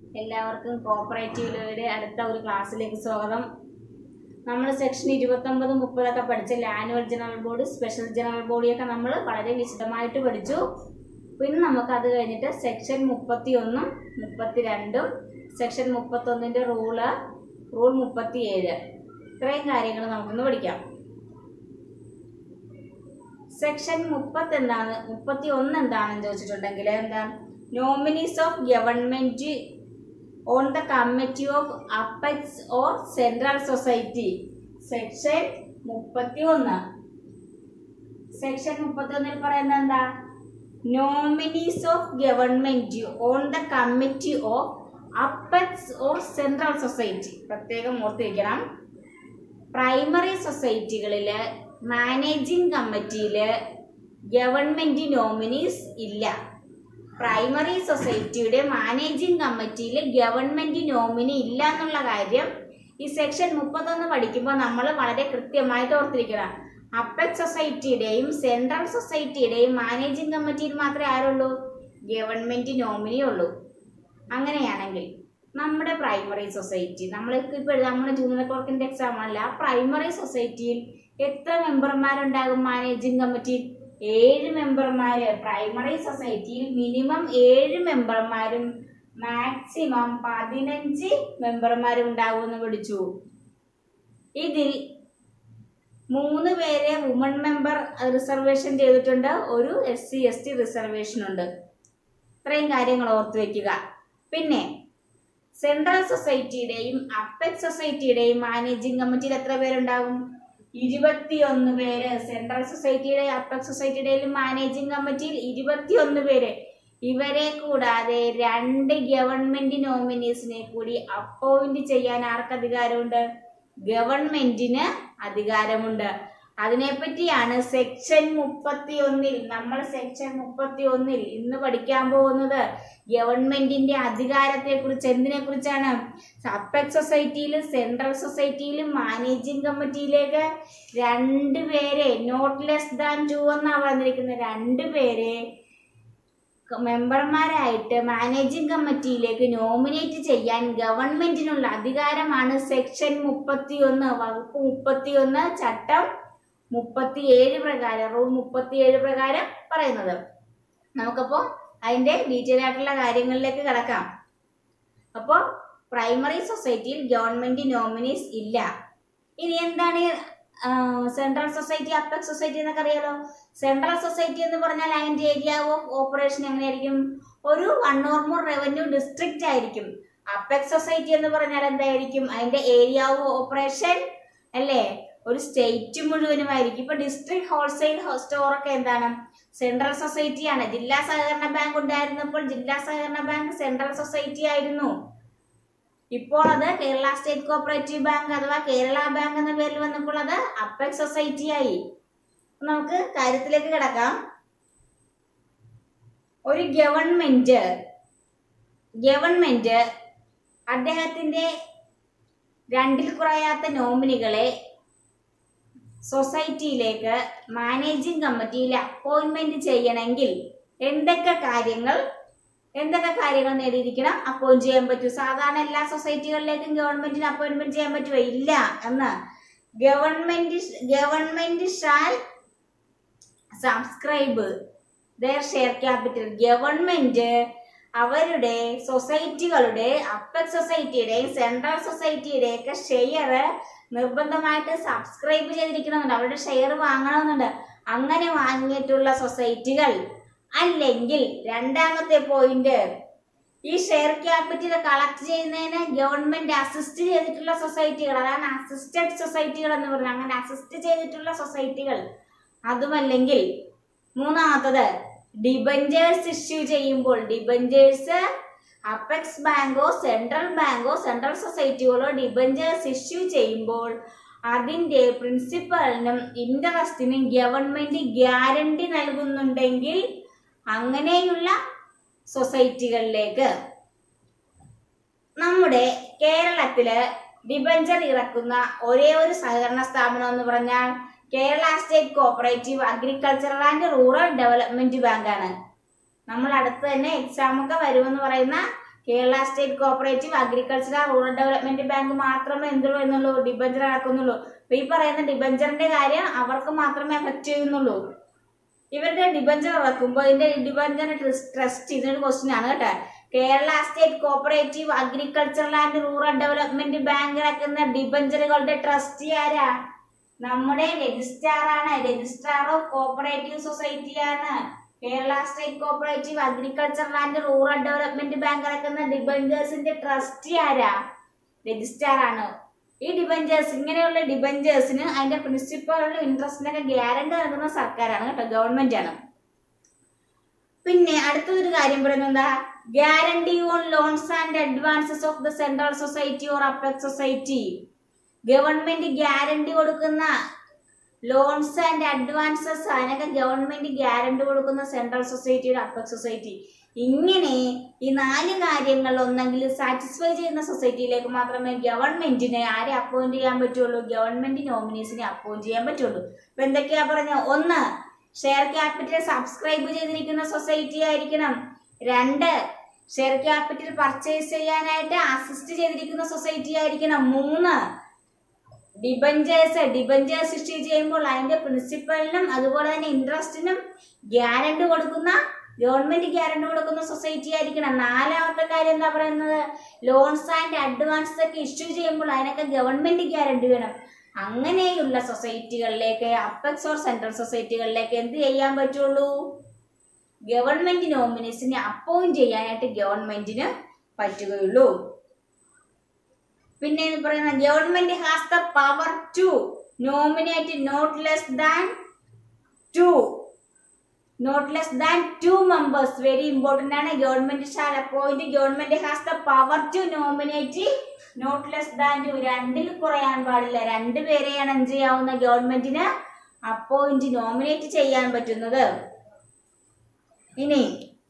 എല്ലാവർക്കും കോപ്പറേറ്റീവ് ലോയുടെ അടുത്ത ഒരു ക്ലാസ്സിലേക്ക് സ്വാഗതം നമ്മൾ സെക്ഷൻ ഇരുപത്തൊമ്പത് മുപ്പതൊക്കെ പഠിച്ച annual general body special general ബോഡിയൊക്കെ നമ്മൾ വളരെ വിശദമായിട്ട് പഠിച്ചു പിന്നെ നമുക്ക് അത് കഴിഞ്ഞിട്ട് സെക്ഷൻ മുപ്പത്തി ഒന്നും മുപ്പത്തി രണ്ടും സെക്ഷൻ മുപ്പത്തൊന്നിൻ്റെ റൂള് റൂൾ മുപ്പത്തി ഏഴ് ഇത്രയും കാര്യങ്ങൾ നമുക്കൊന്ന് പഠിക്കാം സെക്ഷൻ മുപ്പത്തി എന്താണ് മുപ്പത്തി ഒന്ന് എന്താണെന്ന് ചോദിച്ചിട്ടുണ്ടെങ്കിൽ എന്താ nominees of government on the committee of apex or central society section മുപ്പത്തി ഒന്ന് സെക്ഷൻ മുപ്പത്തി ഒന്നിൽ പറയുന്നത് എന്താ nominees of government on the committee of apex or central society പ്രത്യേകം ഓർത്തിരിക്കണം പ്രൈമറി സൊസൈറ്റികളിൽ മാനേജിംഗ് കമ്മിറ്റിയിൽ ഗവൺമെന്റ് നോമിനീസ് ഇല്ല പ്രൈമറി സൊസൈറ്റിയുടെ മാനേജിംഗ് കമ്മിറ്റിയിൽ ഗവൺമെന്റ് നോമിനി ഇല്ല എന്നുള്ള കാര്യം ഈ സെക്ഷൻ മുപ്പത്തൊന്ന് പഠിക്കുമ്പോൾ നമ്മൾ വളരെ കൃത്യമായിട്ട് ഓർത്തിരിക്കണം അപ്പെക് സൊസൈറ്റിയുടെയും സെൻട്രൽ സൊസൈറ്റിയുടെയും മാനേജിംഗ് കമ്മിറ്റിയിൽ മാത്രമേ ആരുള്ളൂ ഗവൺമെന്റ് നോമിനി ഉള്ളൂ അങ്ങനെയാണെങ്കിൽ നമ്മുടെ പ്രൈമറി സൊസൈറ്റി നമ്മൾക്ക് ഇപ്പോൾ നമ്മുടെ ജൂനിയർ ക്ലർക്കിന്റെ എക്സാം ആണല്ലോ ആ പ്രൈമറി സൊസൈറ്റിയിൽ എത്ര മെമ്പർമാരുണ്ടാകും മാനേജിംഗ് കമ്മിറ്റിയിൽ ഏഴ് മെമ്പർമാര് പ്രൈമറി സൊസൈറ്റിയിൽ മിനിമം ഏഴ് മെമ്പർമാരും മാക്സിമം പതിനഞ്ച് മെമ്പർമാരും ഉണ്ടാകുമെന്ന് പഠിച്ചു ഇതിൽ മൂന്ന് പേരെ വുമൺ മെമ്പർ റിസർവേഷൻ ചെയ്തിട്ടുണ്ട് ഒരു S C S T reservation ഉണ്ട് ഇത്രയും കാര്യങ്ങൾ ഓർത്തു വെക്കുക പിന്നെ സെൻട്രൽ സൊസൈറ്റിയുടെയും അപ്പെക് സൊസൈറ്റിയുടെയും മാനേജിംഗ് കമ്മിറ്റിയിൽ എത്ര പേരുണ്ടാകും ഇരുപത്തിയൊന്ന് പേര് സെൻട്രൽ സൊസൈറ്റിയുടെ അപ്പെക് സൊസൈറ്റിയുടെയും മാനേജിംഗ് കമ്മിറ്റിയിൽ ഇരുപത്തിയൊന്ന് പേര് ഇവരെ കൂടാതെ രണ്ട് ഗവൺമെന്റ് നോമിനീസിനെ കൂടി അപ്പോയിന്റ് ചെയ്യാൻ ആർക്ക് അധികാരമുണ്ട് ഗവൺമെന്റിന് അധികാരമുണ്ട് അതിനെപ്പറ്റിയാണ് സെക്ഷൻ മുപ്പത്തി ഒന്നിൽ നമ്മൾ സെക്ഷൻ മുപ്പത്തി ഒന്നിൽ ഇന്ന് പഠിക്കാൻ പോകുന്നത് ഗവൺമെന്റിന്റെ അധികാരത്തെ കുറിച്ച് എന്തിനെ കുറിച്ചാണ് അപ്പെക് സൊസൈറ്റിയിലും സെൻട്രൽ സൊസൈറ്റിയിലും മാനേജിംഗ് കമ്മിറ്റിയിലേക്ക് രണ്ട് പേരെ നോട്ട് ലെസ് ദാൻ ടു എന്നാണ് പറഞ്ഞിരിക്കുന്നത് രണ്ട് പേരെ മെമ്പർമാരായിട്ട് മാനേജിംഗ് കമ്മിറ്റിയിലേക്ക് നോമിനേറ്റ് ചെയ്യാൻ ഗവൺമെന്റിനുള്ള അധികാരമാണ് സെക്ഷൻ മുപ്പത്തി ഒന്ന് വകുപ്പ് മുപ്പത്തി ഒന്ന് ചട്ടം മുപ്പത്തിയേഴ് പ്രകാരം റൂൾ മുപ്പത്തിയേഴ് പ്രകാരം പറയുന്നത് നമുക്കപ്പോൾ അതിന്റെ ഡീറ്റെയിൽ ആയിട്ടുള്ള കാര്യങ്ങളിലേക്ക് കിടക്കാം അപ്പോൾ പ്രൈമറി സൊസൈറ്റിയിൽ ഗവൺമെന്റ് നോമിനീസ് ഇല്ല ഇനി എന്താണ് സെൻട്രൽ സൊസൈറ്റി അപ്പെക് സൊസൈറ്റി എന്നൊക്കെ അറിയാലോ സെൻട്രൽ സൊസൈറ്റി എന്ന് പറഞ്ഞാൽ അതിന്റെ ഏരിയ ഓഫ് ഓപ്പറേഷൻ എങ്ങനെയായിരിക്കും ഒരു one or more revenue district ആയിരിക്കും അപ്പെക് സൊസൈറ്റി എന്ന് പറഞ്ഞാൽ എന്തായിരിക്കും അതിന്റെ ഏരിയ ഓഫ് ഓപ്പറേഷൻ അല്ലേ ഒരു സ്റ്റേറ്റ് മുഴുവനുമായിരിക്കും ഇപ്പൊ ഡിസ്ട്രിക്ട് ഹോൾസെയിൽ സ്റ്റോർ ഒക്കെ എന്താണ് സെൻട്രൽ സൊസൈറ്റിയാണ് ജില്ലാ സഹകരണ ബാങ്ക് ഉണ്ടായിരുന്നപ്പോൾ ജില്ലാ സഹകരണ ബാങ്ക് സെൻട്രൽ സൊസൈറ്റി ആയിരുന്നു ഇപ്പോൾ അത് കേരള സ്റ്റേറ്റ് കോപ്പറേറ്റീവ് ബാങ്ക് അഥവാ കേരള ബാങ്ക് എന്ന പേരിൽ വന്നപ്പോൾ അത് അപ്പെക് സൊസൈറ്റി ആയി നമുക്ക് കാര്യത്തിലേക്ക് കിടക്കാം ഒരു ഗവൺമെന്റ് ഗവൺമെന്റ് അദ്ദേഹത്തിന്റെ രണ്ടിൽ കുറയാത്ത നോമിനികളെ സൊസൈറ്റിയിലേക്ക് മാനേജിംഗ് കമ്മിറ്റിയിൽ അപ്പോയിന്റ്മെന്റ് ചെയ്യണമെങ്കിൽ എന്തൊക്കെ കാര്യങ്ങൾ എന്തൊക്കെ കാര്യങ്ങൾ നേടിയിരിക്കണം അപ്പോയിന്റ് ചെയ്യാൻ പറ്റും സാധാരണ എല്ലാ സൊസൈറ്റികളിലേക്കും ഗവൺമെന്റിന് അപ്പോയിന്റ്മെന്റ് ചെയ്യാൻ പറ്റുമോ ഇല്ല എന്ന് government government shall subscribe their share capital government അവരുടെ സൊസൈറ്റികളുടെ അപ്പക് സൊസൈറ്റിയുടെയും സെൻട്രൽ സൊസൈറ്റിയുടെയും ഒക്കെ ഷെയർ നിർബന്ധമായിട്ട് സബ്സ്ക്രൈബ് ചെയ്തിരിക്കണമെന്നുണ്ട് അവരുടെ ഷെയർ വാങ്ങണമെന്നുണ്ട് അങ്ങനെ വാങ്ങിയിട്ടുള്ള സൊസൈറ്റികൾ അല്ലെങ്കിൽ രണ്ടാമത്തെ പോയിന്റ് ഈ ഷെയർ ക്യാപിറ്റൽ കളക്ട് ചെയ്യുന്നതിന് ഗവൺമെന്റ് അസിസ്റ്റ് ചെയ്തിട്ടുള്ള സൊസൈറ്റികൾ അതാണ് അസിസ്റ്റഡ് സൊസൈറ്റികൾ എന്ന് പറയുന്നത് അങ്ങനെ അസിസ്റ്റ് ചെയ്തിട്ടുള്ള സൊസൈറ്റികൾ അതുമല്ലെങ്കിൽ മൂന്നാമത്തത് ഡിബഞ്ചേഴ്സ് ഇഷ്യൂ ചെയ്യുമ്പോൾ ഡിബഞ്ചേഴ്സ് അപ്പെക്സ് ബാങ്കോ സെൻട്രൽ ബാങ്കോ സെൻട്രൽ സൊസൈറ്റികളോ ഡിബഞ്ചേഴ്സ് ഇഷ്യൂ ചെയ്യുമ്പോൾ അതിന്റെ പ്രിൻസിപ്പലിനും ഇൻട്രസ്റ്റിനും ഗവൺമെന്റ് ഗ്യാരണ്ടി നൽകുന്നുണ്ടെങ്കിൽ അങ്ങനെയുള്ള സൊസൈറ്റികളിലേക്ക് നമ്മുടെ കേരളത്തില് ഡിബഞ്ചർ ഇറക്കുന്ന ഒരേ ഒരു സഹകരണ സ്ഥാപനം എന്ന് പറഞ്ഞാൽ Kerala state cooperative agricultural and rural development ബാങ്കാണ് നമ്മൾ അടുത്ത് തന്നെ എക്സാം ഒക്കെ വരുമെന്ന് പറയുന്ന Kerala state cooperative agricultural rural development bank മാത്രമേ എന്തുള്ളൂ എന്നുള്ളൂ ഡിബഞ്ചർ ഇറക്കുന്നുള്ളൂ അപ്പൊ ഈ പറയുന്ന ഡിബഞ്ചറിന്റെ കാര്യം അവർക്ക് മാത്രമേ എഫക്ട് ചെയ്യുന്നുള്ളൂ ഇവരുടെ ഡിബഞ്ചർ ഇറക്കുമ്പോൾ ഇതിന്റെ ഡിബഞ്ചർ ട്രസ്റ്റ് ഇതിനൊരു ക്വസ്റ്റ്യൻ ആണ് കേട്ടോ Kerala state cooperative agricultural and rural development bank ഇറക്കുന്ന ഡിബഞ്ചറുകളുടെ ട്രസ്റ്റി ആരാ നമ്മുടെ രജിസ്ട്രാർ ആണ് രജിസ്ട്രാർ ഓഫ് കോപ്പറേറ്റീവ് സൊസൈറ്റി ആണ് Kerala state cooperative agricultural and rural development bank ഇറക്കുന്ന ഡിബഞ്ചേഴ്സിന്റെ ട്രസ്റ്റി ആരാ രജിസ്ട്രാർ ആണ് ഈ ഡിബഞ്ചേഴ്സ് ഇങ്ങനെയുള്ള ഡിബഞ്ചേഴ്സിന് അതിന്റെ പ്രിൻസിപ്പളിലും ഇൻട്രസ്റ്റിനൊക്കെ ഗ്യാരണ്ടി നൽകുന്ന സർക്കാരാണ് കേട്ടോ ഗവൺമെന്റ് ആണ് പിന്നെ അടുത്തതൊരു കാര്യം പറയുന്നത് എന്താ guarantee on loans and advances of the central society or apex society government guarantee കൊടുക്കുന്ന ലോൺസ് ആൻഡ് അഡ്വാൻസസ് അതിനൊക്കെ ഗവൺമെന്റ് ഗ്യാരണ്ടി കൊടുക്കുന്ന സെൻട്രൽ സൊസൈറ്റിയുടെ അപ്പെക് സൊസൈറ്റി ഇങ്ങനെ ഈ നാല് കാര്യങ്ങൾ ഒന്നെങ്കിൽ സാറ്റിസ്ഫൈ ചെയ്യുന്ന സൊസൈറ്റിയിലേക്ക് മാത്രമേ ഗവൺമെന്റിനെ ആരെ അപ്പോയിന്റ് ചെയ്യാൻ പറ്റുള്ളൂ ഗവൺമെന്റ് നോമിനീസിനെ അപ്പോയിന്റ് ചെയ്യാൻ പറ്റുള്ളൂ ഇപ്പൊ എന്തൊക്കെയാ പറഞ്ഞ ഒന്ന് ഷെയർ ക്യാപിറ്റൽ സബ്സ്ക്രൈബ് ചെയ്തിരിക്കുന്ന സൊസൈറ്റി ആയിരിക്കണം രണ്ട് ഷെയർ ക്യാപിറ്റൽ പർച്ചേസ് ചെയ്യാനായിട്ട് അസിസ്റ്റ് ചെയ്തിരിക്കുന്ന സൊസൈറ്റി ആയിരിക്കണം മൂന്ന് ഡിബഞ്ചേഴ്സ് ഡിബഞ്ചേഴ്സ് ഇഷ്യൂ ചെയ്യുമ്പോൾ അതിന്റെ പ്രിൻസിപ്പലിനും അതുപോലെ തന്നെ ഇൻട്രസ്റ്റിനും ഗ്യാരണ്ടി കൊടുക്കുന്ന ഗവൺമെന്റ് ഗ്യാരണ്ടി കൊടുക്കുന്ന സൊസൈറ്റി ആയിരിക്കണം നാലാമത്തെ കാര്യം എന്താ പറയുന്നത് ലോൺസ് ആൻഡ് അഡ്വാൻസ് ഒക്കെ ഇഷ്യൂ ചെയ്യുമ്പോൾ അതിനൊക്കെ ഗവൺമെന്റ് ഗ്യാരണ്ടി വേണം അങ്ങനെയുള്ള സൊസൈറ്റികളിലേക്ക് അപ്പെക്സ് ഓർ സെൻട്രൽ സൊസൈറ്റികളിലേക്ക് എന്ത് ചെയ്യാൻ പറ്റുള്ളൂ ഗവൺമെന്റ് നോമിനീസിനെ അപ്പോയിന്റ് ചെയ്യാനായിട്ട് ഗവൺമെന്റിന് പറ്റുകയുള്ളൂ പിന്നെ എന്ന് പറയുന്ന government has the power to nominate not less than two not less than two members very important ആണ് government shall appoint government has the power to nominate not less than two രണ്ടിൽ കുറയാൻ പാടില്ല രണ്ട് പേരെയാണ് എന്ത് ചെയ്യാവുന്ന ഗവൺമെന്റിന് അപ്പോയിന്റ് നോമിനേറ്റ് ചെയ്യാൻ പറ്റുന്നത് ഇനി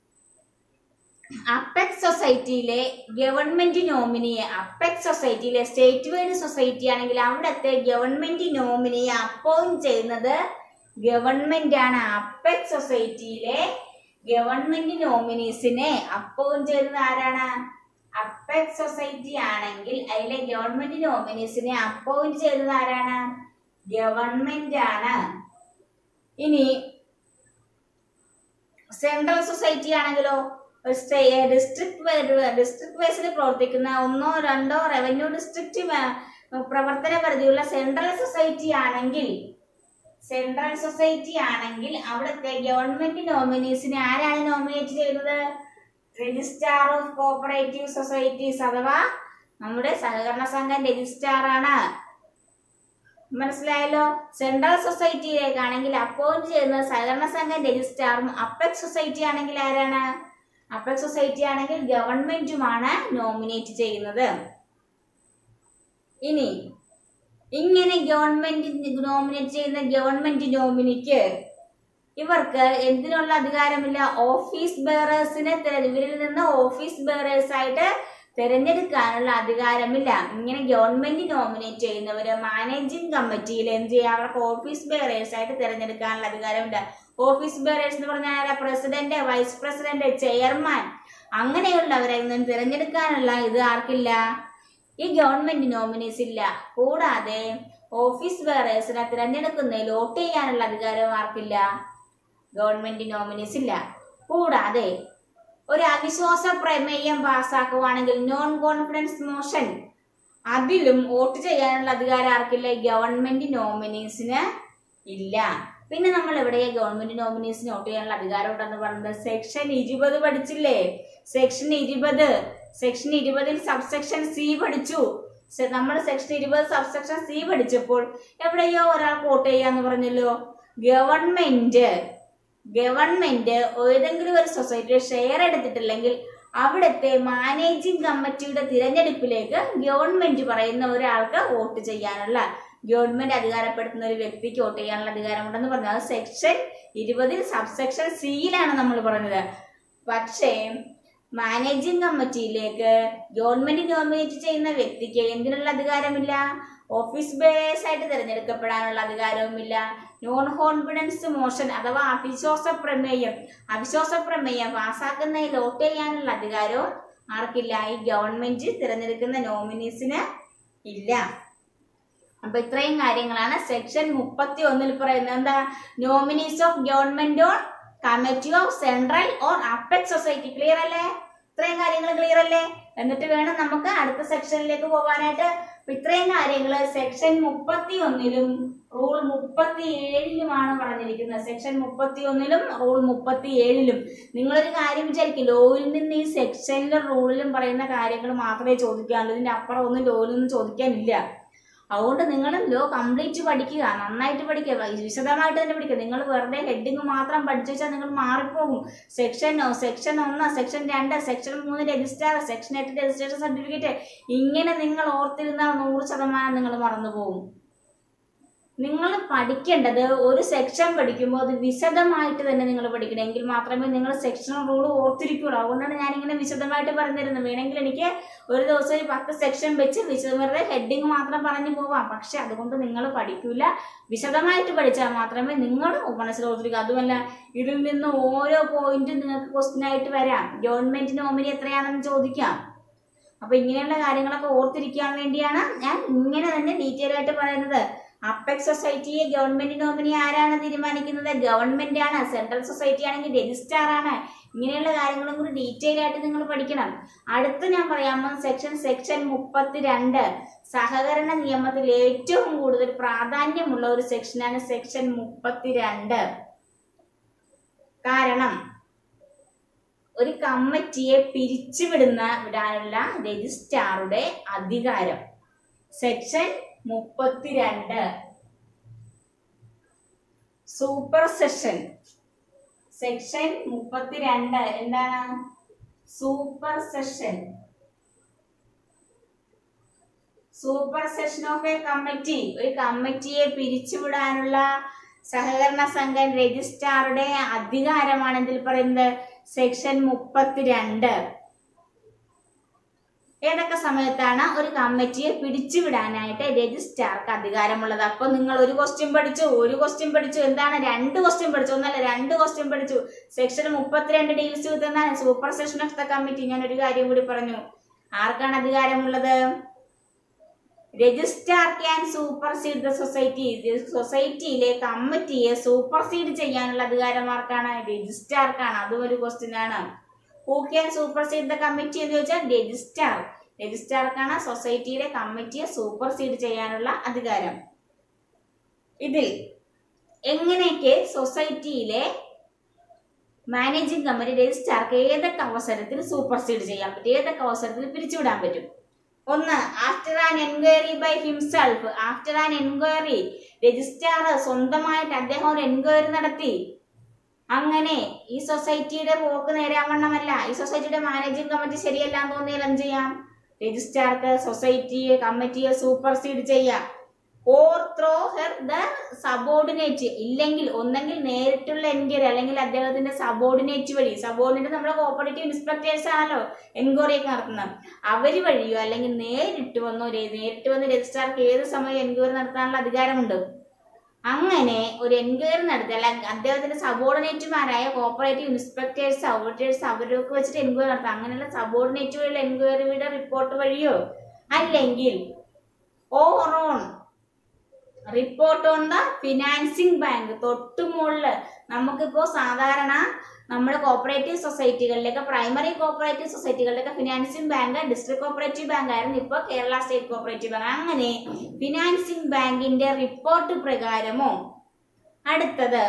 അപ്പെക്സ് സൊസൈറ്റിയിലെ ഗവൺമെന്റ് നോമിനിയെ അപ്പെക്സ് സൊസൈറ്റിയിലെ സ്റ്റേറ്റ് വൈഡ് സൊസൈറ്റി ആണെങ്കിൽ അവിടുത്തെ ഗവൺമെന്റ് നോമിനിയെ അപ്പോയിന്റ് ചെയ്യുന്നത് ഗവൺമെന്റ് ആണ് അപ്പെക്സ് സൊസൈറ്റിയിലെ ഗവൺമെന്റ് നോമിനീസിനെ അപ്പോയിന്റ് ചെയ്യുന്നത് ആരാണ് അപ്പെക്സ് സൊസൈറ്റി ആണെങ്കിൽ അതിലെ ഗവൺമെന്റ് നോമിനീസിനെ അപ്പോയിന്റ് ചെയ്യുന്നത് ആരാണ് ഗവൺമെന്റ് ആണ് ഇനി സെൻട്രൽ സൊസൈറ്റി ആണെങ്കിലോ ഡിസ്ട്രിക്ട് ഡിസ്ട്രിക്ട് വൈസിൽ പ്രവർത്തിക്കുന്ന ഒന്നോ രണ്ടോ റവന്യൂ ഡിസ്ട്രിക്ട് പ്രവർത്തന പരിധിയുള്ള സെൻട്രൽ സൊസൈറ്റി ആണെങ്കിൽ സെൻട്രൽ സൊസൈറ്റി ആണെങ്കിൽ അവിടുത്തെ ഗവൺമെന്റ് നോമിനീസിനെ ആരാണ് നോമിനേറ്റ് ചെയ്യുന്നത് രജിസ്ട്രാർ ഓഫ് കോപ്പറേറ്റീവ് സൊസൈറ്റീസ് അഥവാ നമ്മുടെ സഹകരണ സംഘം രജിസ്ട്രാർ ആണ് മനസ്സിലായല്ലോ സെൻട്രൽ സൊസൈറ്റിയിലേക്കാണെങ്കിൽ അപ്പോയിന്റ് ചെയ്യുന്നത് സഹകരണ സംഘം രജിസ്ട്രാറും അപ്പെക്സ് സൊസൈറ്റി ആണെങ്കിൽ ആരാണ് അപ്പെക്സ് സൊസൈറ്റി ആണെങ്കിൽ ഗവൺമെന്റുമാണ് നോമിനേറ്റ് ചെയ്യുന്നത് ഇനി ഇങ്ങനെ ഗവൺമെന്റ് നോമിനേറ്റ് ചെയ്യുന്ന ഗവൺമെന്റ് നോമിനിക്ക് ഇവർക്ക് എന്തിനുള്ള അധികാരമില്ല ഓഫീസ് ബെയറേഴ്സിനെ ഇവരിൽ നിന്ന് ഓഫീസ് ബെയറേഴ്സ് ആയിട്ട് തിരഞ്ഞെടുക്കാനുള്ള അധികാരമില്ല ഇങ്ങനെ ഗവൺമെന്റ് നോമിനേറ്റ് ചെയ്യുന്നവര് മാനേജിംഗ് കമ്മിറ്റിയിൽ എന്ത് ചെയ്യാം അവർക്ക് ഓഫീസ് ബെയറേഴ്സ് ആയിട്ട് തിരഞ്ഞെടുക്കാനുള്ള അധികാരമില്ല ഓഫീസ് ബെയറേഴ്സ് എന്ന് പറഞ്ഞാൽ ആരാ പ്രസിഡന്റ് വൈസ് പ്രസിഡന്റ് ചെയർമാൻ അങ്ങനെയുള്ളവരെ നിന്ന് തിരഞ്ഞെടുക്കാനുള്ള ഇത് ആർക്കില്ല ഈ ഗവൺമെന്റ് നോമിനീസ് ഇല്ല കൂടാതെ ഓഫീസ് ബെയറേഴ്സിനെ തിരഞ്ഞെടുക്കുന്നതിൽ വോട്ട് ചെയ്യാനുള്ള അധികാരം ആർക്കില്ല ഗവൺമെന്റ് നോമിനീസ് ഇല്ല കൂടാതെ ഒരു അവിശ്വാസ പ്രമേയം പാസ്സാക്കുവാണെങ്കിൽ നോൺ കോൺഫിഡൻസ് മോഷൻ അതിലും വോട്ട് ചെയ്യാനുള്ള അധികാരം ആർക്കില്ല ഗവൺമെന്റ് നോമിനീസിന് ഇല്ല പിന്നെ നമ്മൾ എവിടെ ഗവൺമെന്റ് നോമിനീസിന് വോട്ട് ചെയ്യാനുള്ള അധികാരം ഉണ്ടെന്ന് പറയുന്നത് സെക്ഷൻ ഇരുപത് പഠിച്ചില്ലേ സെക്ഷൻ ഇരുപത് സെക്ഷൻ ഇരുപതിൽ സബ്സെക്ഷൻ സി പഠിച്ചു നമ്മൾ സെക്ഷൻ ഇരുപത് സബ്സെക്ഷൻ സി പഠിച്ചപ്പോൾ എവിടെയോ ഒരാൾക്ക് വോട്ട് ചെയ്യാന്ന് പറഞ്ഞല്ലോ ഗവൺമെന്റ് ഗവൺമെന്റ് ഏതെങ്കിലും ഒരു സൊസൈറ്റിയുടെ ഷെയർ എടുത്തിട്ടില്ലെങ്കിൽ അവിടുത്തെ മാനേജിംഗ് കമ്മിറ്റിയുടെ തിരഞ്ഞെടുപ്പിലേക്ക് ഗവൺമെന്റ് പറയുന്ന ഒരാൾക്ക് വോട്ട് ചെയ്യാനുള്ള ഗവൺമെന്റ് അധികാരപ്പെടുത്തുന്ന ഒരു വ്യക്തിക്ക് വോട്ട് ചെയ്യാനുള്ള അധികാരമുണ്ടെന്ന് പറഞ്ഞു അത് സെക്ഷൻ ഇരുപതിൽ സബ്സെക്ഷൻ സിയിലാണ് നമ്മൾ പറഞ്ഞത് പക്ഷേ മാനേജിംഗ് കമ്മിറ്റിയിലേക്ക് ഗവൺമെന്റ് നോമിനേറ്റ് ചെയ്യുന്ന വ്യക്തിക്ക് എന്തിനുള്ള അധികാരമില്ല ഓഫീസ് ബേസ് ആയിട്ട് തിരഞ്ഞെടുക്കപ്പെടാനുള്ള അധികാരവുമില്ല നോൺ കോൺഫിഡൻസ് മോഷൻ അഥവാ അവിശ്വാസ പ്രമേയം അവിശ്വാസ പ്രമേയം പാസ്സാക്കുന്നതിൽ വോട്ട് ചെയ്യാനുള്ള അധികാരവും ആർക്കില്ല ഈ ഗവൺമെന്റ് തിരഞ്ഞെടുക്കുന്ന നോമിനീസിന് ഇല്ല അപ്പൊ ഇത്രയും കാര്യങ്ങളാണ് സെക്ഷൻ മുപ്പത്തി ഒന്നിൽ പറയുന്നത് എന്താ nominees of government on committee of central or apex society clear അല്ലേ ഇത്രയും കാര്യങ്ങൾ ക്ലിയർ അല്ലേ എന്നിട്ട് വേണം നമുക്ക് അടുത്ത സെക്ഷനിലേക്ക് പോകാനായിട്ട് അപ്പൊ ഇത്രയും കാര്യങ്ങൾ സെക്ഷൻ മുപ്പത്തി ഒന്നിലും റൂൾ മുപ്പത്തി ഏഴിലുമാണ് പറഞ്ഞിരിക്കുന്നത് സെക്ഷൻ മുപ്പത്തി ഒന്നിലും റൂൾ മുപ്പത്തി ഏഴിലും നിങ്ങളൊരു കാര്യം വിചാരിക്കും ലോയിൽ നിന്ന് ഈ സെക്ഷനിലും റൂളിലും പറയുന്ന കാര്യങ്ങൾ മാത്രമേ ചോദിക്കാനുള്ളൂ ഇതിന്റെ അപ്പുറം ഒന്നും ലോയിൽ നിന്ന് ചോദിക്കാനില്ല അതുകൊണ്ട് നിങ്ങൾ ലോ കംപ്ലീറ്റ് പഠിക്കുക നന്നായിട്ട് പഠിക്കുക വിശദമായിട്ട് തന്നെ പഠിക്കുക നിങ്ങൾ വെറുതെ ഹെഡിങ് മാത്രം പഠിച്ചു വെച്ചാൽ നിങ്ങൾ മാറിപ്പോകും സെക്ഷൻ സെക്ഷൻ ഒന്ന് സെക്ഷൻ രണ്ട് സെക്ഷൻ മൂന്ന് രജിസ്റ്റർ സെക്ഷൻ എട്ട് രജിസ്ട്രേഷൻ സർട്ടിഫിക്കറ്റ് ഇങ്ങനെ നിങ്ങൾ ഓർത്തിരുന്നാൽ നൂറ് ശതമാനം നിങ്ങൾ മറന്നു പോകും നിങ്ങൾ പഠിക്കേണ്ടത് ഒരു സെക്ഷൻ പഠിക്കുമ്പോൾ അത് വിശദമായിട്ട് തന്നെ നിങ്ങൾ പഠിക്കണം എങ്കിൽ മാത്രമേ നിങ്ങൾ സെക്ഷൻ റൂൾ ഓർത്തിരിക്കുള്ളൂ അതുകൊണ്ടാണ് ഞാൻ ഇങ്ങനെ വിശദമായിട്ട് പറഞ്ഞിരുന്നത് വേണമെങ്കിൽ എനിക്ക് ഒരു ദിവസം ഒരു പത്ത് സെക്ഷൻ വെച്ച് വിശദ വെറുതെ ഹെഡിങ് മാത്രം പറഞ്ഞു പോവാം പക്ഷെ അതുകൊണ്ട് നിങ്ങൾ പഠിക്കൂല വിശദമായിട്ട് പഠിച്ചാൽ മാത്രമേ നിങ്ങൾ മനസ്സിൽ ഓർത്തിരിക്കൂ അതുമല്ല ഇതിൽ നിന്ന് ഓരോ പോയിന്റും നിങ്ങൾക്ക് ക്വസ്റ്റ്യൻ ആയിട്ട് വരാം ഗവൺമെന്റ് നോമിനി എത്രയാണെന്ന് ചോദിക്കാം അപ്പൊ ഇങ്ങനെയുള്ള കാര്യങ്ങളൊക്കെ ഓർത്തിരിക്കാൻ വേണ്ടിയാണ് ഞാൻ ഇങ്ങനെ തന്നെ ഡീറ്റെയിൽ ആയിട്ട് പറയുന്നത് അപ്പെക് സൊസൈറ്റിയെ ഗവൺമെന്റ് നോമിനി ആരാണ് തീരുമാനിക്കുന്നത് ഗവൺമെന്റ് ആണ് സെൻട്രൽ സൊസൈറ്റി ആണെങ്കിൽ രജിസ്ട്രാർ ആണ് ഇങ്ങനെയുള്ള കാര്യങ്ങളും കൂടി ഡീറ്റെയിൽ ആയിട്ട് നിങ്ങൾ പഠിക്കണം അടുത്ത ഞാൻ പറയാമോ സെക്ഷൻ സെക്ഷൻ മുപ്പത്തിരണ്ട് സഹകരണ നിയമത്തിൽ ഏറ്റവും കൂടുതൽ പ്രാധാന്യമുള്ള ഒരു സെക്ഷനാണ് സെക്ഷൻ മുപ്പത്തിരണ്ട് കാരണം ഒരു കമ്മിറ്റിയെ പിരിച്ചുവിടുന്ന വിടാനുള്ള രജിസ്ട്രാറുടെ അധികാരം സെക്ഷൻ മുപ്പത്തിരണ്ട് സൂപ്പർ സെഷൻ സെക്ഷൻ മുപ്പത്തിരണ്ട് എന്താണ് supersession supersession of a committee ഒരു കമ്മിറ്റിയെ പിരിച്ചുവിടാനുള്ള സഹകരണ സംഘം രജിസ്ട്രാറുടെ അധികാരമാണ് ഇതിൽ പറയുന്നത് സെക്ഷൻ മുപ്പത്തിരണ്ട് ഏതൊക്കെ സമയത്താണ് ഒരു കമ്മിറ്റിയെ പിടിച്ചുവിടാനായിട്ട് രജിസ്ട്രാർക്ക് അധികാരമുള്ളത് അപ്പൊ നിങ്ങൾ ഒരു ക്വസ്റ്റ്യൻ പഠിച്ചു ഒരു ക്വസ്റ്റ്യൻ പഠിച്ചു എന്താണ് രണ്ട് ക്വസ്റ്റ്യൻ പഠിച്ചു ഒന്നല്ല രണ്ട് ക്വസ്റ്റ്യൻ പഠിച്ചു സെക്ഷൻ മുപ്പത്തിരണ്ട് ഡീൽസ് വിത്ത് എന്താണ് supersession of the committee ഞാൻ ഒരു കാര്യം കൂടി പറഞ്ഞു ആർക്കാണ് അധികാരമുള്ളത് registrar can supersede the society സൊസൈറ്റിയിലെ കമ്മിറ്റിയെ സൂപ്പർസീഡ് ചെയ്യാനുള്ള അധികാരം ആർക്കാണ് രജിസ്ട്രാർക്കാണ് അതും ഒരു ക്വസ്റ്റ്യൻ ആണ് who can supersede the committee എന്ന് ചോദിച്ചാൽ രജിസ്ട്രാർ രജിസ്ട്രാർക്കാണ് സൊസൈറ്റിയുടെ കമ്മിറ്റിയെ സൂപ്പർസീഡ് ചെയ്യാനുള്ള അധികാരം ഇതിൽ എങ്ങനെയൊക്കെ സൊസൈറ്റിയിലെ മാനേജിംഗ് കമ്മിറ്റി രജിസ്ട്രാർക്ക് ഏതൊക്കെ അവസരത്തിൽ സൂപ്പർസീഡ് ചെയ്യാൻ പറ്റും ഏതൊക്കെ അവസരത്തിൽ പിരിച്ചുവിടാൻ പറ്റും ഒന്ന് after an enquiry by himself after an enquiry registrar സ്വന്തമായിട്ട് അദ്ദേഹം ഒരു എൻക്വയറി നടത്തി അങ്ങനെ ഈ സൊസൈറ്റിയുടെ പോക്ക് നേരാവണ്ണമല്ല ഈ സൊസൈറ്റിയുടെ മാനേജിംഗ് കമ്മിറ്റി ശരിയല്ല എന്ന് തോന്നിയാൽ എന്ത് ചെയ്യാം രജിസ്ട്രാർക്ക് സൊസൈറ്റിയെ കമ്മിറ്റിയെ സൂപ്പർസീഡ് ചെയ്യാം or through her the subordinate ഇല്ലെങ്കിൽ ഒന്നെങ്കിൽ നേരിട്ടുള്ള എൻക്വയറി അല്ലെങ്കിൽ അദ്ദേഹത്തിന്റെ സബോർഡിനേറ്റ് വഴി സബോർഡിനേറ്റ് നമ്മുടെ കോപ്പറേറ്റീവ് ഇൻസ്പെക്ടേഴ്സ് ആണല്ലോ എൻക്വയറി ഒക്കെ നടത്തുന്നത് അവര് വഴിയോ അല്ലെങ്കിൽ നേരിട്ട് വന്നോ രെ- നേരിട്ട് വന്ന് രജിസ്ട്രാർക്ക് ഏത് സമയം എൻക്വയറി നടത്താനുള്ള അധികാരമുണ്ട് അങ്ങനെ ഒരു എൻക്വയറി നടത്തി അല്ല അദ്ദേഹത്തിന്റെ സബോർഡിനേറ്റുമാരായ കോപ്പറേറ്റീവ് ഇൻസ്പെക്ടേഴ്സ് ഓഡിറ്റേഴ്സ് അവരൊക്കെ വെച്ചിട്ട് എൻക്വയറി നടത്താം അങ്ങനെയുള്ള സബോർഡിനേറ്റ് വഴിയുള്ള എൻക്വയറിയുടെ റിപ്പോർട്ട് വഴിയോ അല്ലെങ്കിൽ or on report on the financing bank തൊട്ടു മുകളില് നമുക്കിപ്പോ സാധാരണ നമ്മുടെ കോപ്പറേറ്റീവ് സൊസൈറ്റികളിലൊക്കെ പ്രൈമറി കോപ്പറേറ്റീവ് സൊസൈറ്റികളിലൊക്കെ financing bank district cooperative bank ആയിരുന്നു ഇപ്പോൾ കേരള സ്റ്റേറ്റ് കോപ്പറേറ്റീവ് ബാങ്ക് അങ്ങനെ ഫിനാൻസിങ് ബാങ്കിന്റെ റിപ്പോർട്ട് പ്രകാരമോ അടുത്തത്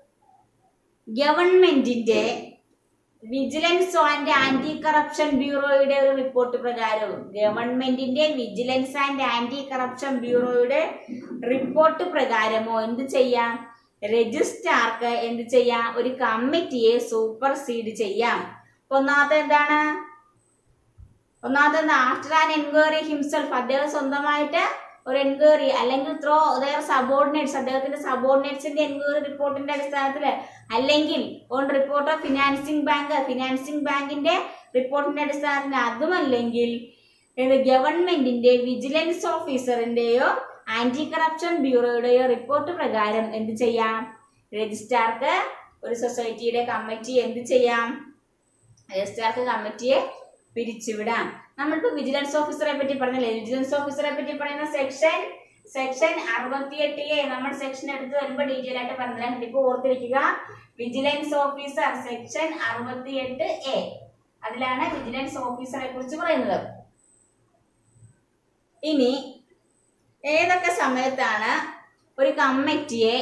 ഗവൺമെന്റിന്റെ വിജിലൻസ് ആൻഡ് ആന്റി കറപ്ഷൻ ബ്യൂറോയുടെ ഒരു റിപ്പോർട്ട് പ്രകാരവും ഗവൺമെന്റിന്റെ വിജിലൻസ് ആൻഡ് ആന്റി കറപ്ഷൻ ബ്യൂറോയുടെ റിപ്പോർട്ട് പ്രകാരമോ എന്ത് ചെയ്യാം രജിസ്ട്രാർക്ക് എന്ത് ചെയ്യാം ഒരു കമ്മിറ്റിയെ സൂപ്പർസീഡ് ചെയ്യാം അപ്പൊ ഒന്നാമത്തെ എന്താണ് ഒന്നാമത്തെ എന്താ ആഫ്റ്റർ ആൻ എൻക്വയറി ഹിംസെൽഫ് അദ്ദേഹം സ്വന്തമായിട്ട് ഒരു എൻക്വയറി അല്ലെങ്കിൽ ത്രോ ദയർ സബോർഡിനേറ്റ്സ് അദ്ദേഹത്തിന്റെ സബോർഡിനേറ്റ്സിന്റെ എൻക്വയറി റിപ്പോർട്ടിന്റെ അടിസ്ഥാനത്തിൽ അല്ലെങ്കിൽ on report of financing bank financing ബാങ്കിന്റെ റിപ്പോർട്ടിന്റെ അടിസ്ഥാനത്തിൽ അതുമല്ലെങ്കിൽ ഇത് ഗവൺമെന്റിന്റെ വിജിലൻസ് ഓഫീസറിന്റെയോ ആന്റി കറപ്ഷൻ ബ്യൂറോയുടെയോ റിപ്പോർട്ട് പ്രകാരം എന്ത് ചെയ്യാം രജിസ്ട്രാർക്ക് ഒരു സൊസൈറ്റിയുടെ കമ്മിറ്റി എന്ത് ചെയ്യാം രജിസ്ട്രാർക്ക് കമ്മിറ്റിയെ പിരിച്ചുവിടാം നമ്മളിപ്പോ വിജിലൻസ് ഓഫീസറെ പറ്റി പറഞ്ഞല്ലേ വിജിലൻസ് ഓഫീസറെ പറ്റി പറയുന്ന സെക്ഷൻ സെക്ഷൻ അറുപത്തിയെട്ട് എ നമ്മൾ സെക്ഷൻ എടുത്ത് വരുമ്പോൾ ഡീറ്റെയിൽ ആയിട്ട് പറഞ്ഞുതരാം ഇപ്പൊ ഓർത്തിരിക്കുക വിജിലൻസ് ഓഫീസർ സെക്ഷൻ അറുപത്തിയെട്ട് എ അതിലാണ് വിജിലൻസ് ഓഫീസറെ കുറിച്ച് പറയുന്നത് ഇനി ഏതൊക്കെ സമയത്താണ് ഒരു കമ്മിറ്റിയെ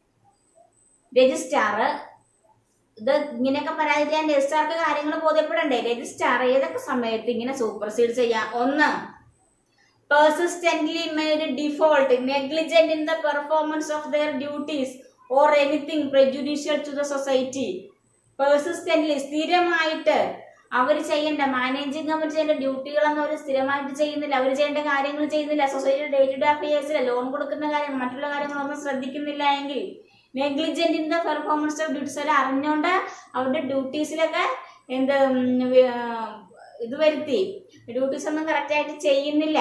രജിസ്ട്രാർ ഇത് ഇങ്ങനെയൊക്കെ പരാതിക്കാൻ രജിസ്ട്രാർക്ക് കാര്യങ്ങൾ ബോധ്യപ്പെടണ്ടേ രജിസ്ട്രാർ ഏതൊക്കെ സമയത്ത് ഇങ്ങനെ സൂപ്പർസീഡ് ചെയ്യാം ഒന്ന് persistently made default negligent in the performance of their duties or anything prejudicial to the society persistently സ്ഥിരമായിട്ട് അവർ ചെയ്യേണ്ട മാനേജിങ് കമ്മിറ്റി ചെയ്യേണ്ട ഡ്യൂട്ടികളൊന്നും അവർ സ്ഥിരമായിട്ട് ചെയ്യുന്നില്ല അവർ ചെയ്യേണ്ട കാര്യങ്ങൾ ചെയ്യുന്നില്ല സൊസൈറ്റിയുടെ ഡേ ടു ഡേ അഫയേഴ്സിൽ ലോൺ കൊടുക്കുന്ന കാര്യം മറ്റുള്ള കാര്യങ്ങളൊന്നും ശ്രദ്ധിക്കുന്നില്ല എങ്കിൽ negligent in the performance of duties അവർ അറിഞ്ഞുകൊണ്ട് അവരുടെ ഡ്യൂട്ടീസിലൊക്കെ എന്ത് ഉം, വി- ആ, ഇത് വരുത്തി ഡ്യൂട്ടീസ് ഒന്നും കറക്റ്റായിട്ട് ചെയ്യുന്നില്ല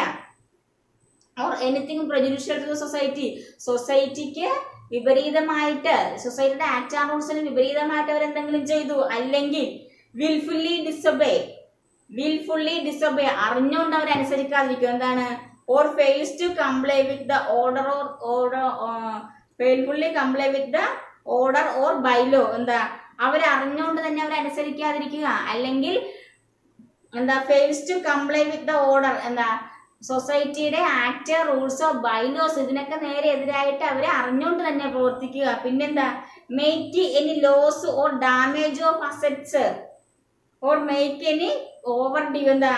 or anything prejudicial to society സൊസൈറ്റിക്ക് വിപരീതമായിട്ട് സൊസൈറ്റിയുടെ ആക്ട് ആൻഡ് റൂൾസിന് വിപരീതമായിട്ട് അവരെന്തെങ്കിലും ചെയ്തു അല്ലെങ്കിൽ വിൽഫുള്ളി ഡിസൊബേ വിൽഫുള്ളി ഡിസൊബേ അറിഞ്ഞുകൊണ്ട് അവർ അനുസരിക്കാതിരിക്കും എന്താണ് or fails to comply with the order or order wilfully comply with the order or bylaw എന്താ അവർ അറിഞ്ഞുകൊണ്ട് തന്നെ അവർ അനുസരിക്കാതിരിക്കുക അല്ലെങ്കിൽ എന്താ fails to comply with the order എന്താ സൊസൈറ്റിയുടെ ആക്ട് റൂൾസോ ബൈലോസ് ഇതിനൊക്കെ നേരെ എതിരായിട്ട് അവർ അറിഞ്ഞുകൊണ്ട് തന്നെ പ്രവർത്തിക്കുക പിന്നെന്താ make any loss or damage of assets or make any overdue എന്താ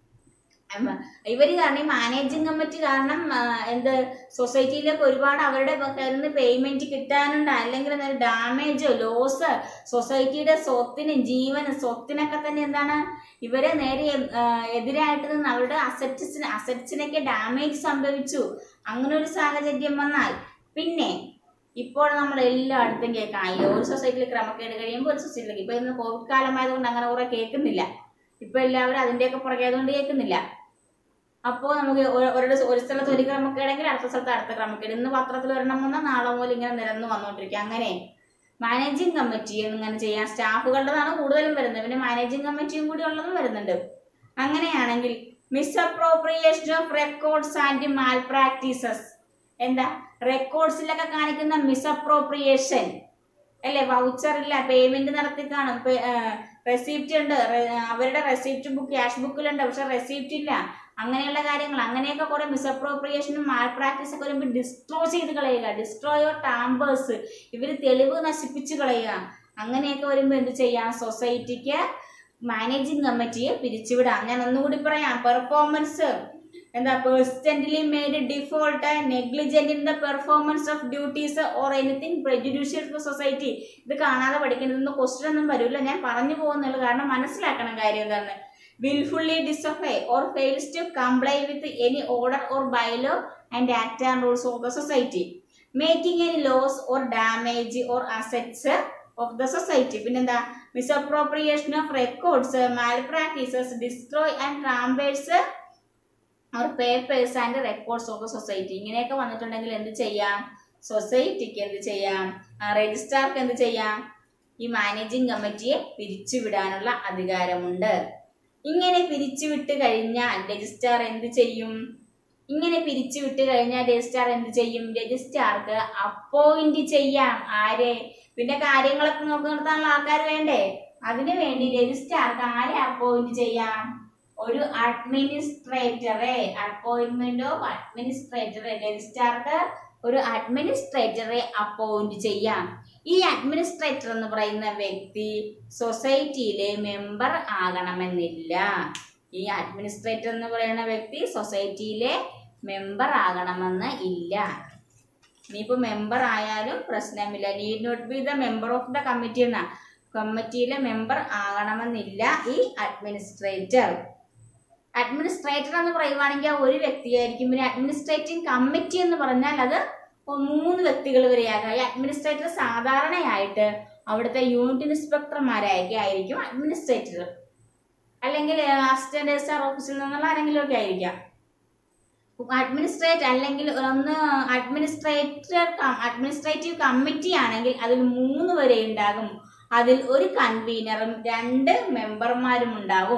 ഉം, ഇവര് കാരണം ഈ മാനേജിങ് കമ്മിറ്റി കാരണം ആ, എന്ത് സൊസൈറ്റിയിലേക്ക് ഒരുപാട് അവരുടെ കയ്യിൽ നിന്ന് പേയ്മെന്റ് കിട്ടാനുണ്ട് അല്ലെങ്കിൽ ഡാമേജോ ലോസ് സൊസൈറ്റിയുടെ സ്വത്തിന് ജീവന് സ്വത്തിനൊക്കെ തന്നെ എന്താണ് ഇവരെ നേരെ ആ, എതിരായിട്ട് നിന്ന് അവരുടെ അസറ്റ്സിന് അസറ്റ്സിനൊക്കെ ഡാമേജ് സംഭവിച്ചു അങ്ങനെ ഒരു സാഹചര്യം വന്നാൽ പിന്നെ ഇപ്പോൾ നമ്മൾ എല്ലായിടത്തും കേൾക്കാം അയ്യോ ഒരു സൊസൈറ്റിയിൽ ക്രമക്കേട് കഴിയുമ്പോൾ ഒരു സൊസൈറ്റിയിലേക്ക് ഇപ്പൊ ഇന്ന് കോവിഡ് കാലമായതുകൊണ്ട് അങ്ങനെ കുറെ കേൾക്കുന്നില്ല ഇപ്പൊ എല്ലാവരും അതിന്റെയൊക്കെ പുറകെ ആയതുകൊണ്ട് കേൾക്കുന്നില്ല അപ്പോൾ നമുക്ക് ഒരു ഒരു- ഒരു സ്ഥലത്ത് ഒരു ക്രമക്കേടെങ്കിൽ അടുത്ത സ്ഥലത്ത് അടുത്ത ക്രമക്കേട് ഇന്ന് പത്രത്തിൽ ഒരെണ്ണം വന്നാൽ നാളെ മുതൽ ഇങ്ങനെ നിരന്ന് വന്നുകൊണ്ടിരിക്കുക അങ്ങനെ മാനേജിങ് കമ്മിറ്റി ഇങ്ങനെ ചെയ്യാൻ സ്റ്റാഫുകളുടേതാണ് കൂടുതലും വരുന്നത് പിന്നെ മാനേജിങ് കമ്മിറ്റിയും കൂടി ഉള്ളതും വരുന്നുണ്ട് അങ്ങനെയാണെങ്കിൽ misappropriation of records and malpractices എന്താ റെക്കോർഡ്സിലൊക്കെ കാണിക്കുന്ന മിസ്അപ്രോപ്രിയേഷൻ അല്ലേ വൗച്ചർ ഇല്ല പേയ്മെന്റ് നടത്തി കാണും റെസിപ്റ്റ് ഉണ്ട് റെ- അവരുടെ റെസിപ്റ്റ് ബുക്ക് ക്യാഷ് ബുക്കിലുണ്ട് പക്ഷെ റെസിപ്റ്റ് ഇല്ല അങ്ങനെയുള്ള കാര്യങ്ങൾ അങ്ങനെയൊക്കെ കുറെ മിസ്അപ്രോപ്രിയേഷനും മാൽ പ്രാക്ടീസ് ഒക്കെ വരുമ്പോൾ ഡിസ്ട്രോ ചെയ്ത് കളയുക ഡിസ്ട്രോയോ ടാമ്പേഴ്സ് ഇവർ തെളിവ് നശിപ്പിച്ച് കളയുക അങ്ങനെയൊക്കെ വരുമ്പോൾ എന്ത് ചെയ്യാം സൊസൈറ്റിക്ക് മാനേജിങ് കമ്മിറ്റിയെ പിരിച്ചുവിടാം ഞാൻ ഒന്നുകൂടി പറയാം പെർഫോമൻസ് എന്താ personally made default negligent in the performance of duties or anything prejudicial for society ഇത് കാണാതെ പഠിക്കുന്നതൊന്നും ക്വസ്റ്റ്യൻ ഒന്നും വരില്ല ഞാൻ പറഞ്ഞു പോകുന്നുള്ളൂ കാരണം മനസ്സിലാക്കണം കാര്യം എന്താണ് wilfully disobey or fails to comply with any order or bylaw and act and rules of the society making any loss or damage or assets of the society പിന്നെന്താ misappropriation of records malpractices destroy and tampers അവർ papers and records of the society ഇങ്ങനെയൊക്കെ വന്നിട്ടുണ്ടെങ്കിൽ എന്ത് ചെയ്യാം സൊസൈറ്റിക്ക് എന്ത് ചെയ്യാം രജിസ്ട്രാർക്ക് എന്ത് ചെയ്യാം ഈ മാനേജിംഗ് കമ്മിറ്റിയെ പിരിച്ചുവിടാനുള്ള അധികാരമുണ്ട് ഇങ്ങനെ പിരിച്ചുവിട്ട് കഴിഞ്ഞാൽ രജിസ്ട്രാർ എന്ത് ചെയ്യും ഇങ്ങനെ പിരിച്ചുവിട്ട് കഴിഞ്ഞാൽ രജിസ്ട്രാർ എന്ത് ചെയ്യും രജിസ്ട്രാർക്ക് അപ്പോയിന്റ് ചെയ്യാം ആരെ പിന്നെ കാര്യങ്ങളൊക്കെ നോക്കി നിർത്താനുള്ള ആൾക്കാർ വേണ്ടേ അതിനു വേണ്ടി രജിസ്ട്രാർക്ക് ആരെ അപ്പോയിന്റ് ചെയ്യാം ഒരു അഡ്മിനിസ്ട്രേറ്ററെ അപ്പോയിന്റ്മെന്റ് ഓഫ് അഡ്മിനിസ്ട്രേറ്ററെ രജിസ്ട്രാർക്ക് ഒരു അഡ്മിനിസ്ട്രേറ്ററെ അപ്പോയിന്റ് ചെയ്യാം ഈ അഡ്മിനിസ്ട്രേറ്റർ എന്ന് പറയുന്ന വ്യക്തി സൊസൈറ്റിയിലെ മെമ്പർ ആകണമെന്നില്ല ഈ അഡ്മിനിസ്ട്രേറ്റർ എന്ന് പറയുന്ന വ്യക്തി സൊസൈറ്റിയിലെ മെമ്പർ ആകണമെന്ന് ഇല്ല ഇനിയിപ്പോ മെമ്പർ ആയാലും പ്രശ്നമില്ല need not be the member of the committee എന്ന കമ്മിറ്റിയിലെ മെമ്പർ ആകണമെന്നില്ല ഈ അഡ്മിനിസ്ട്രേറ്റർ അഡ്മിനിസ്ട്രേറ്റർ എന്ന് പറയുവാണെങ്കിൽ ആ ഒരു വ്യക്തിയായിരിക്കും പിന്നെ അഡ്മിനിസ്ട്രേറ്റിംഗ് കമ്മിറ്റി എന്ന് പറഞ്ഞാൽ അത് മൂന്ന് വ്യക്തികൾ വരെയാകാം ഈ അഡ്മിനിസ്ട്രേറ്റർ സാധാരണയായിട്ട് അവിടുത്തെ യൂണിറ്റ് ഇൻസ്പെക്ടർമാരായിരിക്കും ആയിരിക്കും അഡ്മിനിസ്ട്രേറ്റർ അല്ലെങ്കിൽ അസിസ്റ്റന്റ് രജിസ്ട്രാർ ഓഫീസിൽ നിന്നുള്ള ആരെങ്കിലും ഒക്കെ ആയിരിക്കാം അഡ്മിനിസ്ട്രേറ്റ് അല്ലെങ്കിൽ ഒന്ന് അഡ്മിനിസ്ട്രേറ്റർ അഡ്മിനിസ്ട്രേറ്റീവ് കമ്മിറ്റി ആണെങ്കിൽ അതിൽ മൂന്ന് വരെ ഉണ്ടാകും അതിൽ ഒരു കൺവീനറും രണ്ട് മെമ്പർമാരും ഉണ്ടാവും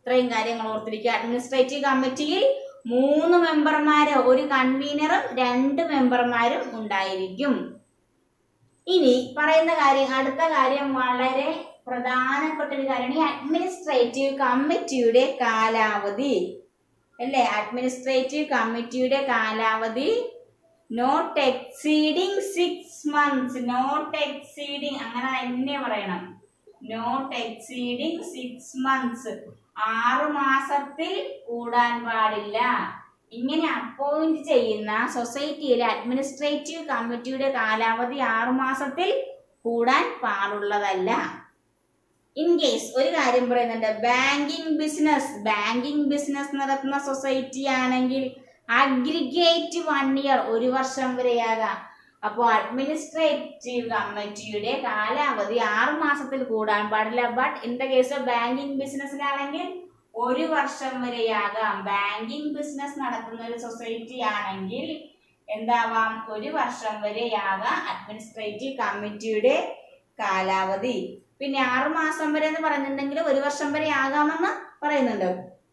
ഇത്രയും കാര്യങ്ങൾ ഓർത്തിരിക്കുക അഡ്മിനിസ്ട്രേറ്റീവ് കമ്മിറ്റിയിൽ മൂന്ന് മെമ്പർമാര് ഒരു കൺവീനറും രണ്ട് മെമ്പർമാരും ഉണ്ടായിരിക്കും ഇനി പറയുന്ന കാര്യം അടുത്ത കാര്യം വളരെ പ്രധാനപ്പെട്ട ഒരു കാര്യമാണ് ഈ അഡ്മിനിസ്ട്രേറ്റീവ് കമ്മിറ്റിയുടെ കാലാവധി അല്ലേ അഡ്മിനിസ്ട്രേറ്റീവ് കമ്മിറ്റിയുടെ കാലാവധി not exceeding six months not exceeding അങ്ങനെ തന്നെ പറയണം നോട്ട് എക്സീഡിങ് സിക്സ് മന്ത്സ് ആറു മാസത്തിൽ കൂടാൻ പാടില്ല ഇങ്ങനെ അപ്പോയിന്റ് ചെയ്യുന്ന സൊസൈറ്റിയിലെ അഡ്മിനിസ്ട്രേറ്റീവ് കമ്മിറ്റിയുടെ കാലാവധി ആറു മാസത്തിൽ കൂടാൻ പാടുള്ളതല്ല ഇൻ കേസ് ഒരു കാര്യം പറയുന്നുണ്ട് ബാങ്കിങ് ബിസിനസ് ബാങ്കിങ് ബിസിനസ് നടത്തുന്ന സൊസൈറ്റി ആണെങ്കിൽ അഗ്രിഗേറ്റ് വൺ ഇയർ ഒരു വർഷം വരെയാകാം അപ്പോൾ അഡ്മിനിസ്ട്രേറ്റീവ് കമ്മിറ്റിയുടെ കാലാവധി ആറ് മാസത്തിൽ കൂടാൻ പാടില്ല but in the case of banking ബിസിനസ്സിലാണെങ്കിൽ ഒരു വർഷം വരെയാകാം ബാങ്കിങ് ബിസിനസ് നടത്തുന്ന ഒരു സൊസൈറ്റി ആണെങ്കിൽ എന്താവാം ഒരു വർഷം വരെയാകാം അഡ്മിനിസ്ട്രേറ്റീവ് കമ്മിറ്റിയുടെ കാലാവധി പിന്നെ ആറ് മാസം വരെ എന്ന് പറഞ്ഞിട്ടുണ്ടെങ്കിൽ ഒരു വർഷം വരെ ആകാമെന്ന് പറയുന്നുണ്ട്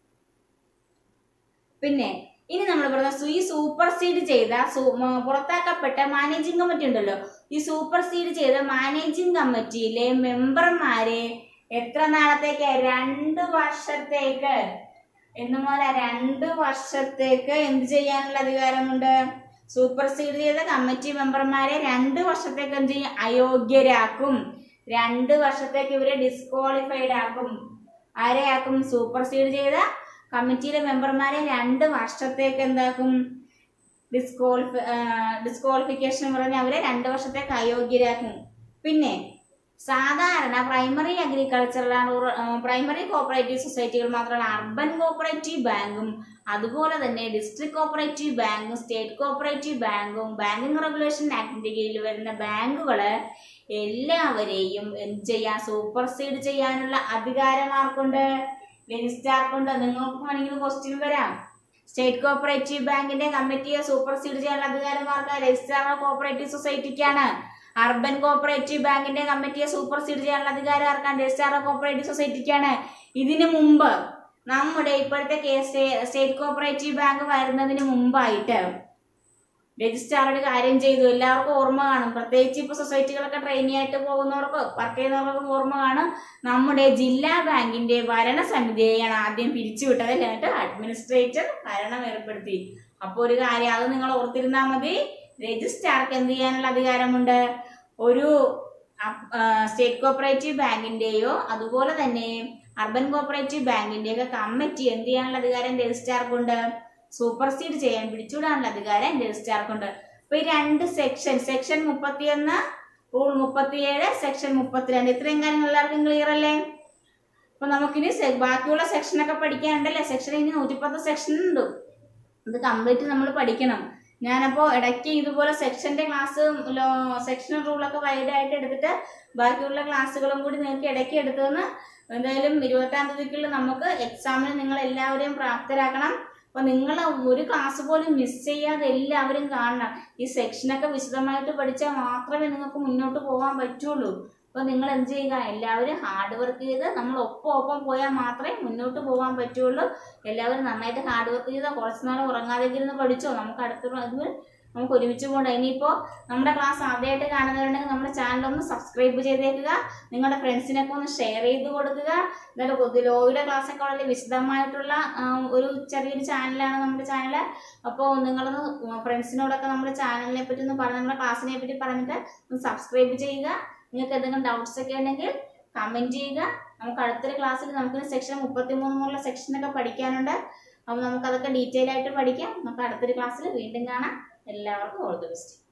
പിന്നെ ഇനി നമ്മൾ പറഞ്ഞ സു- ഈ സൂപ്പർ സീഡ് ചെയ്ത സു- മ- പുറത്താക്കപ്പെട്ട മാനേജിംഗ് കമ്മിറ്റി ഉണ്ടല്ലോ ഈ സൂപ്പർ സീഡ് ചെയ്ത മാനേജിംഗ് കമ്മിറ്റിയിലെ മെമ്പർമാരെ എത്ര നാളത്തേക്ക് രണ്ട് വർഷത്തേക്ക് എന്ന് പോലെ രണ്ട് വർഷത്തേക്ക് എന്ത് ചെയ്യാനുള്ള അധികാരമുണ്ട് സൂപ്പർ സീഡ് ചെയ്ത കമ്മിറ്റി മെമ്പർമാരെ രണ്ട് വർഷത്തേക്ക് എന്ത് ചെയ്യും അയോഗ്യരാക്കും രണ്ട് വർഷത്തേക്ക് ഇവരെ ഡിസ്ക്വാളിഫൈഡ് ആക്കും ആരെയാക്കും സൂപ്പർ സീഡ് ചെയ്ത കമ്മിറ്റിയിലെ മെമ്പർമാരെ രണ്ട് വർഷത്തേക്ക് എന്താക്കും ഡിസ്ക്വാളിഫി ഡിസ്ക്വാളിഫിക്കേഷൻ പറഞ്ഞ് അവരെ രണ്ട് വർഷത്തേക്ക് അയോഗ്യരാക്കും പിന്നെ സാധാരണ പ്രൈമറി അഗ്രികൾച്ചറൽ പ്രൈമറി കോപ്പറേറ്റീവ് സൊസൈറ്റികൾ മാത്രമല്ല അർബൻ കോപ്പറേറ്റീവ് ബാങ്കും അതുപോലെ തന്നെ ഡിസ്ട്രിക്ട് കോപ്പറേറ്റീവ് ബാങ്കും സ്റ്റേറ്റ് കോപ്പറേറ്റീവ് ബാങ്കും ബാങ്കിങ് റെഗുലേഷൻ ആക്ടിന്റെ കീഴിൽ വരുന്ന ബാങ്കുകള് എല്ലാവരെയും എന്ത് ചെയ്യാൻ സൂപ്പർസീഡ് ചെയ്യാനുള്ള അധികാരം ആർക്കുണ്ട് രജിസ്ട്രാർക്കുണ്ട് നിങ്ങൾക്ക് വേണമെങ്കിൽ ക്വസ്റ്റ്യൻ വരാം സ്റ്റേറ്റ് കോപ്പറേറ്റീവ് ബാങ്കിന്റെ കമ്മിറ്റിയെ സൂപ്പർസീഡ് ചെയ്യാനുള്ള അധികാരം ആർക്കാ രജിസ്ട്രാർ കോപ്പറേറ്റീവ് സൊസൈറ്റിക്കാണ് അർബൻ കോപ്പറേറ്റീവ് ബാങ്കിന്റെ കമ്മിറ്റിയെ സൂപ്പർസീഡ് ചെയ്യാനുള്ള അധികാരം ആർക്കാണ് രജിസ്ട്രാർ കോപ്പറേറ്റീവ് സൊസൈറ്റിക്കാണ് ഇതിനു മുമ്പ് നമ്മുടെ ഇപ്പോഴത്തെ കേസ് സ്റ്റേറ്റ് കോപ്പറേറ്റീവ് ബാങ്ക് വരുന്നതിന് മുമ്പായിട്ട് രജിസ്ട്രാറുടെ കാര്യം ചെയ്തു എല്ലാവർക്കും ഓർമ്മ കാണും പ്രത്യേകിച്ച് ഇപ്പൊ സൊസൈറ്റികളൊക്കെ ട്രെയിനി ആയിട്ട് പോകുന്നവർക്ക് വർക്ക് ചെയ്യുന്നവർക്കൊക്കെ ഓർമ്മ കാണും നമ്മുടെ ജില്ലാ ബാങ്കിന്റെ ഭരണസമിതിയെയാണ് ആദ്യം പിരിച്ചുവിട്ടത് എന്നിട്ട് അഡ്മിനിസ്ട്രേറ്റർ ഭരണം ഏർപ്പെടുത്തി അപ്പോൾ ഒരു കാര്യം അത് നിങ്ങൾ ഓർത്തിരുന്നാൽ മതി രജിസ്ട്രാർക്ക് എന്ത് ചെയ്യാനുള്ള അധികാരമുണ്ട് ഒരു സ്റ്റേറ്റ് കോപ്പറേറ്റീവ് ബാങ്കിന്റെയോ അതുപോലെ തന്നെ അർബൻ കോപ്പറേറ്റീവ് ബാങ്കിന്റെയോ ഒക്കെ കമ്മിറ്റി എന്ത് ചെയ്യാനുള്ള അധികാരം രജിസ്ട്രാർക്കുണ്ട് സൂപ്പർസീഡ് ചെയ്യാൻ പിടിച്ചുവിടാനുള്ള അധികാരം രജിസ്ട്രാർക്കുണ്ട് അപ്പൊ ഈ രണ്ട് സെക്ഷൻ സെക്ഷൻ മുപ്പത്തിയൊന്ന് റൂൾ മുപ്പത്തിയേഴ് സെക്ഷൻ മുപ്പത്തിരണ്ട് ഇത്രയും കാര്യങ്ങൾ എല്ലാവർക്കും ക്ലിയർ അല്ലേ അപ്പൊ നമുക്കിനി സെ- ബാക്കിയുള്ള സെക്ഷനൊക്കെ പഠിക്കാനുണ്ടല്ലേ സെക്ഷൻ ഇനി നൂറ്റിപ്പത്ത് സെക്ഷൻ ഉണ്ട് ഇത് കംപ്ലീറ്റ് നമ്മൾ പഠിക്കണം ഞാനപ്പോൾ ഇടയ്ക്ക് ഇതുപോലെ സെക്ഷന്റെ ക്ലാസ് സെക്ഷൻ റൂളൊക്കെ വൈഡ് ആയിട്ട് എടുത്തിട്ട് ബാക്കിയുള്ള ക്ലാസ്സുകളും കൂടി നിങ്ങൾക്ക് ഇടയ്ക്ക് എടുത്തുനിന്ന് എന്തായാലും ഇരുപത്താം തീയതിക്കുള്ളിൽ നമുക്ക് എക്സാമിന് നിങ്ങൾ എല്ലാവരെയും പ്രാപ്തരാക്കണം അപ്പൊ നിങ്ങൾ ഒരു ക്ലാസ് പോലും മിസ് ചെയ്യാതെ എല്ലാവരും കാണണം ഈ സെക്ഷനൊക്കെ വിശദമായിട്ട് പഠിച്ചാൽ മാത്രമേ നിങ്ങൾക്ക് മുന്നോട്ട് പോകാൻ പറ്റുള്ളൂ അപ്പൊ നിങ്ങൾ എന്ത് ചെയ്യുക എല്ലാവരും ഹാർഡ് വർക്ക് ചെയ്ത് നമ്മൾ ഒപ്പം ഒപ്പം പോയാൽ മാത്രമേ മുന്നോട്ട് പോകാൻ പറ്റുള്ളൂ എല്ലാവരും നന്നായിട്ട് ഹാർഡ് വർക്ക് ചെയ്താൽ കുറച്ച് നാൾ ഉറങ്ങാതെ ഇരുന്ന് പഠിച്ചോ നമുക്ക് അടുത്ത ഇത് നമുക്ക് ഒരുമിച്ച് പോകണ്ട ഇനിയിപ്പോൾ നമ്മുടെ ക്ലാസ് ആദ്യമായിട്ട് കാണുന്നവരുണ്ടെങ്കിൽ നമ്മുടെ ചാനൽ ഒന്ന് സബ്സ്ക്രൈബ് ചെയ്തേക്കുക നിങ്ങളുടെ ഫ്രണ്ട്സിനൊക്കെ ഒന്ന് ഷെയർ ചെയ്ത് കൊടുക്കുക എന്നാലും ലോയുടെ ക്ലാസ്സൊക്കെ വളരെ വിശദമായിട്ടുള്ള ആ, ഒരു ചെറിയൊരു ചാനലാണ് നമ്മുടെ ചാനൽ അപ്പോൾ നിങ്ങളൊന്ന് ഫ്രണ്ട്സിനോടൊക്കെ നമ്മുടെ ചാനലിനെ പറ്റി ഒന്ന് പറഞ്ഞ് നമ്മുടെ ക്ലാസ്സിനെ പറ്റി പറഞ്ഞിട്ട് ഒന്ന് സബ്സ്ക്രൈബ് ചെയ്യുക നിങ്ങൾക്ക് എന്തെങ്കിലും ഡൗട്ട്സ് ഒക്കെ ഉണ്ടെങ്കിൽ കമൻറ്റ് ചെയ്യുക നമുക്ക് അടുത്തൊരു ക്ലാസ്സിൽ നമുക്ക് സെക്ഷൻ മുപ്പത്തി മൂന്നുള്ള സെക്ഷനൊക്കെ പഠിക്കാനുണ്ട് അപ്പോൾ നമുക്കതൊക്കെ ഡീറ്റെയിൽ ആയിട്ട് പഠിക്കാം നമുക്ക് അടുത്തൊരു ക്ലാസ്സിൽ വീണ്ടും കാണാം എല്ലാവർക്കും ഓൾ ദി ബെസ്റ്റ്